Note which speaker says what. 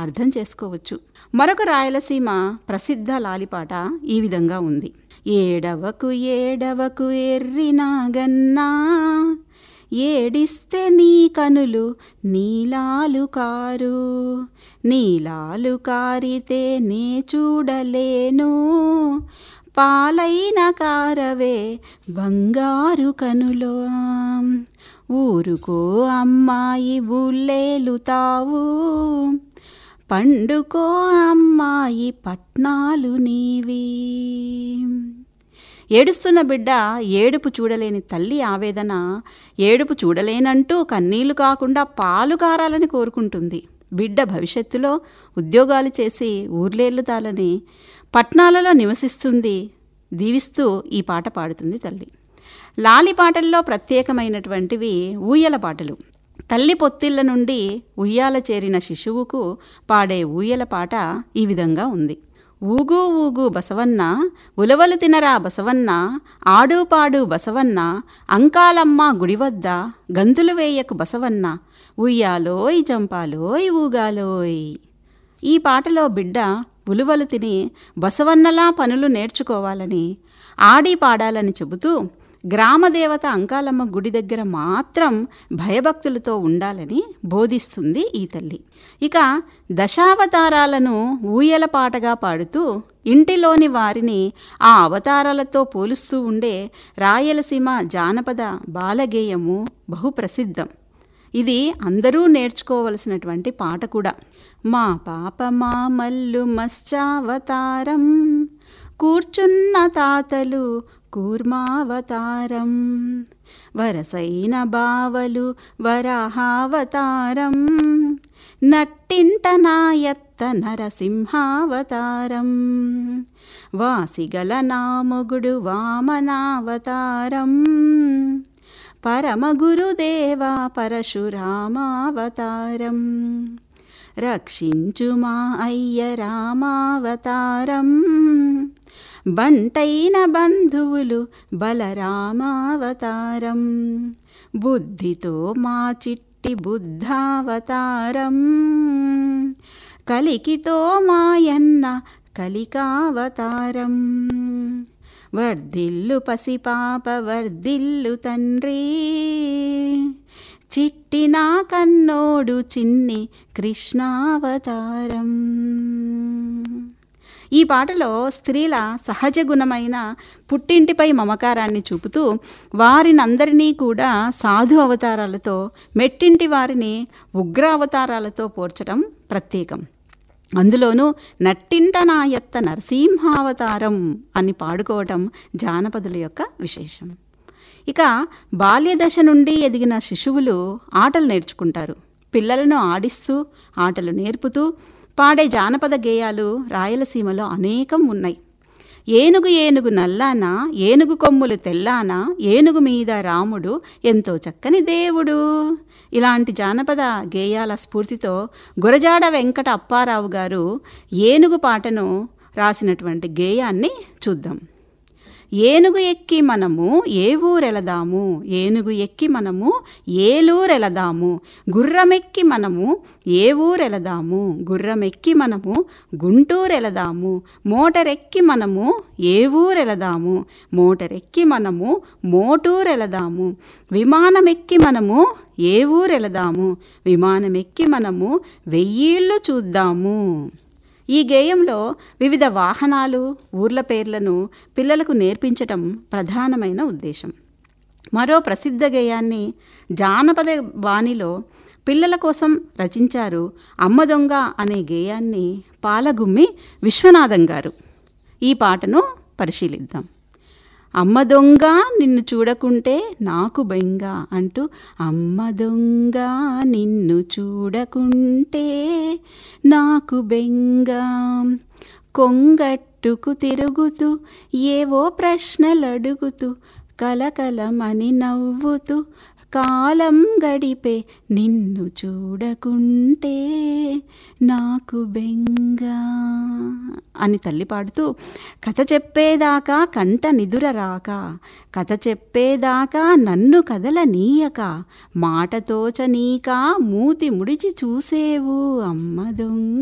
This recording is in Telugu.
Speaker 1: అర్థం చేసుకోవచ్చు మరొక రాయలసీమ ప్రసిద్ధ లాలిపాట ఈ విధంగా ఉంది ఏడవకు ఏడవకు ఎర్రినాగన్నా ఏడిస్తే నీ కనులు నీలాలు కారు నీలాలు కారితే నే చూడలేను పాలైన కారవే బంగారు కనులో ఊరుకో అమ్మాయి ఊళ్ళేలుతావు పండుకో అమ్మాయి పట్నాలు నీవి ఏడుస్తున్న బిడ్డ ఏడుపు చూడలేని తల్లి ఆవేదన ఏడుపు చూడలేనంటూ కన్నీళ్లు కాకుండా పాలు కారాలని కోరుకుంటుంది బిడ్డ భవిష్యత్తులో ఉద్యోగాలు చేసి ఊర్లేలుతాలని పట్నాలలో నివసిస్తుంది దీవిస్తూ ఈ పాట పాడుతుంది తల్లి లాలి పాటల్లో ప్రత్యేకమైనటువంటివి ఊయల పాటలు తల్లి పొత్తిళ్ల నుండి ఉయ్యాల చేరిన శిశువుకు పాడే ఊయల పాట ఈ విధంగా ఉంది ఊగు ఊగు బసవన్న ఉలవలు తినరా బసవన్న ఆడు పాడు బసవన్న అంకాలమ్మ గుడి వద్ద గంతులు వేయకు బసవన్న ఉయ్యాలోయ్ జంపాలోయ్ ఊగాలోయ్ ఈ పాటలో బిడ్డ ఉలువలు తిని బసవన్నలా పనులు నేర్చుకోవాలని ఆడి పాడాలని చెబుతూ గ్రామదేవత అంకాలమ్మ గుడి దగ్గర మాత్రం భయభక్తులతో ఉండాలని బోధిస్తుంది ఈ తల్లి ఇక దశావతారాలను ఊయల పాటగా పాడుతూ ఇంటిలోని వారిని ఆ అవతారాలతో పోలుస్తూ ఉండే రాయలసీమ జానపద బాలగేయము బహుప్రసిద్ధం ఇది అందరూ నేర్చుకోవలసినటువంటి పాట కూడా మా పాప మా మల్లు మశ్చావతారం కూర్చున్న తాతలు కూర్మావతారం వరసైన బావలు వరాహావతారం నట్టింట నాయత్త నరసింహావతారం వాసిగల నామొగుడు వామనావతారం పరమగురుదేవ పరశురామావతారం రక్షించు మా అయ్య రామావతారం బంటైన బంధువులు బలరామావతారం బుద్ధితో మా చిట్టి బుద్ధావతారం కలికితో మాయన్న కలికావతారం వర్ధిల్లు పసిపాప వర్ధిల్లు తండ్రి చిట్టినా కన్నోడు చిన్ని కృష్ణావతారం ఈ పాటలో స్త్రీల సహజ గుణమైన పుట్టింటిపై మమకారాన్ని చూపుతూ వారినందరినీ కూడా సాధు అవతారాలతో మెట్టింటి వారిని ఉగ్ర అవతారాలతో పోర్చడం ప్రత్యేకం అందులోనూ నట్టింట నాయత్త నరసింహావతారం అని పాడుకోవటం జానపదుల యొక్క విశేషం ఇక బాల్యదశ నుండి ఎదిగిన శిశువులు ఆటలు నేర్చుకుంటారు పిల్లలను ఆడిస్తూ ఆటలు నేర్పుతూ పాడే జానపద గేయాలు రాయలసీమలో అనేకం ఉన్నాయి ఏనుగు ఏనుగు నల్లాన ఏనుగు కొమ్ములు తెల్లాన ఏనుగు మీద రాముడు ఎంతో చక్కని దేవుడు ఇలాంటి జానపద గేయాల స్ఫూర్తితో గురజాడ వెంకట అప్పారావు గారు ఏనుగు పాటను రాసినటువంటి గేయాన్ని చూద్దాం ఏనుగు ఎక్కి మనము ఏ ఊరెళదాము ఏనుగు ఎక్కి మనము ఏలూరెళదాము గుర్రమెక్కి మనము ఏ ఊరెళదాము గుర్రమెక్కి మనము గుంటూరెళదాము మోటరెక్కి మనము ఏ ఊరెళదాము మోటరెక్కి మనము మోటూరెళదాము విమానమెక్కి మనము ఏ ఊరెళదాము విమానమెక్కి మనము వెయ్యిళ్ళు చూద్దాము ఈ గేయంలో వివిధ వాహనాలు ఊర్ల పేర్లను పిల్లలకు నేర్పించటం ప్రధానమైన ఉద్దేశం మరో ప్రసిద్ధ గేయాన్ని జానపద వాణిలో పిల్లల కోసం రచించారు అమ్మ దొంగ అనే గేయాన్ని పాలగుమ్మి విశ్వనాథం గారు ఈ పాటను పరిశీలిద్దాం అమ్మ దొంగ నిన్ను చూడకుంటే నాకు బెంగ అంటూ అమ్మ దొంగ నిన్ను చూడకుంటే నాకు బెంగ కొంగట్టుకు తిరుగుతూ ఏవో ప్రశ్నలు అడుగుతూ కలకలమని నవ్వుతూ కాలం గడిపే నిన్ను చూడకుంటే నాకు బెంగ అని తల్లి పాడుతూ కథ చెప్పేదాకా కంట నిదుర రాక కథ చెప్పేదాకా నన్ను కదలనీయక మాటతోచ నీక మూతి ముడిచి చూసేవు అమ్మ దొంగ